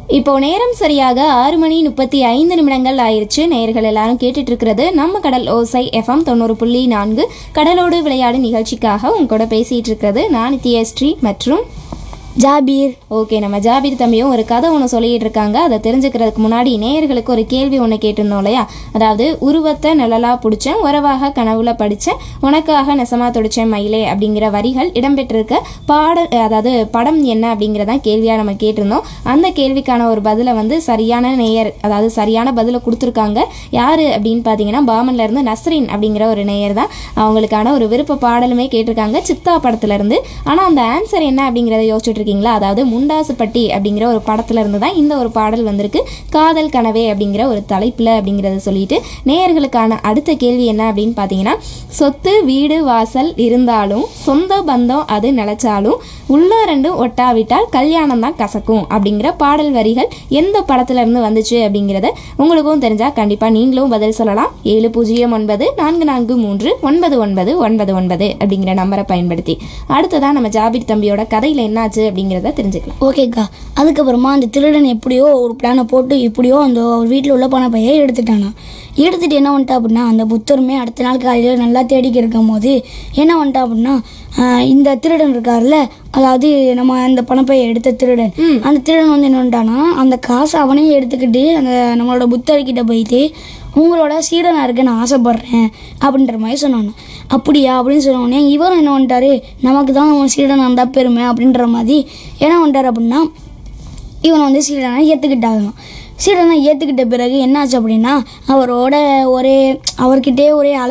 இப்போ நேரம் சரியாக ஆறு மணி முப்பத்தி ஐந்து நிமிடங்கள் ஆயிருச்சு நேயர்கள் எல்லாரும் கேட்டுட்டு இருக்கிறது நம்ம கடல் ஓசை எஃப்எம் தொண்ணூறு புள்ளி நான்கு கடலோடு விளையாடு நிகழ்ச்சிக்காக உங்க கூட பேசிட்டு இருக்கிறது நான் நித்யஸ்ரீ மற்றும் ஜாபீர் ஓகே நம்ம ஜாபீர் தம்பியும் ஒரு கதை ஒன்று சொல்லிட்டு இருக்காங்க அதை தெரிஞ்சுக்கிறதுக்கு முன்னாடி நேயர்களுக்கு ஒரு கேள்வி ஒன்று கேட்டிருந்தோம் இல்லையா அதாவது உருவத்தை நிழலாக பிடிச்சேன் உறவாக கனவுல படித்தேன் உனக்காக நெசமா தொடிச்சேன் மயிலே அப்படிங்கிற வரிகள் இடம்பெற்றிருக்க பாடல் அதாவது படம் என்ன அப்படிங்கிறதான் கேள்வியாக நம்ம கேட்டிருந்தோம் அந்த கேள்விக்கான ஒரு பதிலை வந்து சரியான நேயர் அதாவது சரியான பதிலை கொடுத்துருக்காங்க யார் அப்படின்னு பார்த்தீங்கன்னா பாமன்ல இருந்து நஸ்ரீன் அப்படிங்கிற ஒரு நேயர் தான் அவங்களுக்கான ஒரு விருப்ப பாடலுமே கேட்டிருக்காங்க சித்தா படத்துல இருந்து ஆனால் அந்த ஆன்சர் என்ன அப்படிங்கிறத யோசிச்சுட்டு இருக்கீங்களா அதாவது முண்டாசுப்பட்டி அப்படிங்கிற ஒரு படத்துல இருந்து தான் இந்த ஒரு பாடல் வந்திருக்கு காதல் கனவே அப்படிங்கிற ஒரு தலைப்பில் அப்படிங்கிறத சொல்லிட்டு நேயர்களுக்கான அடுத்த கேள்வி என்ன அப்படின்னு பார்த்தீங்கன்னா சொத்து வீடு வாசல் இருந்தாலும் சொந்த பந்தம் அது நிலைச்சாலும் உள்ள ரெண்டும் ஒட்டாவிட்டால் கல்யாணம் தான் கசக்கும் அப்படிங்கிற பாடல் வரிகள் எந்த படத்துல இருந்து வந்துச்சு அப்படிங்கிறத உங்களுக்கும் தெரிஞ்சா கண்டிப்பா நீங்களும் பதில் சொல்லலாம் ஏழு பூஜ்ஜியம் ஒன்பது நான்கு நான்கு மூன்று ஒன்பது ஒன்பது ஒன்பது ஒன்பது அப்படிங்கிற நம்பரை பயன்படுத்தி அடுத்ததான் நம்ம ஜாபிர் தம்பியோட கதையில என்னாச்சு அப்படிங்கிறத தெரிஞ்சுக்கலாம் ஓகேக்கா அதுக்கப்புறமா அந்த திருடன் எப்படியோ ஒரு பிளானை போட்டு எப்படியோ அந்த வீட்டில் உள்ள பண பையை எடுத்துட்டானா எடுத்துட்டு என்ன பண்ணிட்டா அப்படின்னா அந்த புத்தருமே அடுத்த நாள் காலையில் நல்லா தேடிக்க இருக்கும் போது என்ன பண்ணிட்டா அப்படின்னா ஆஹ் இந்த திருடன் இருக்கார்ல அதாவது நம்ம அந்த பணப்பையை எடுத்த திருடன் அந்த திருடன் வந்து என்ன பண்ணிட்டானா அந்த காசை அவனே எடுத்துக்கிட்டு அந்த நம்மளோட புத்தர்கிட்ட போயிட்டு உங்களோட சீடனாக இருக்க நான் ஆசைப்பட்றேன் அப்படின்ற மாதிரி சொன்னாங்க அப்படியா அப்படின்னு சொன்ன உடனே இவரும் என்ன பண்ணிட்டாரு நமக்கு தான் அவன் சீடனாக இருந்தால் பெருமை அப்படின்ற மாதிரி என்ன பண்ணிட்டார் அப்படின்னா இவனை வந்து சீடனை ஏற்றுக்கிட்டாகணும் சீடனை ஏற்றுக்கிட்ட பிறகு என்னாச்சு அப்படின்னா அவரோட ஒரே அவர்கிட்டே ஒரே அல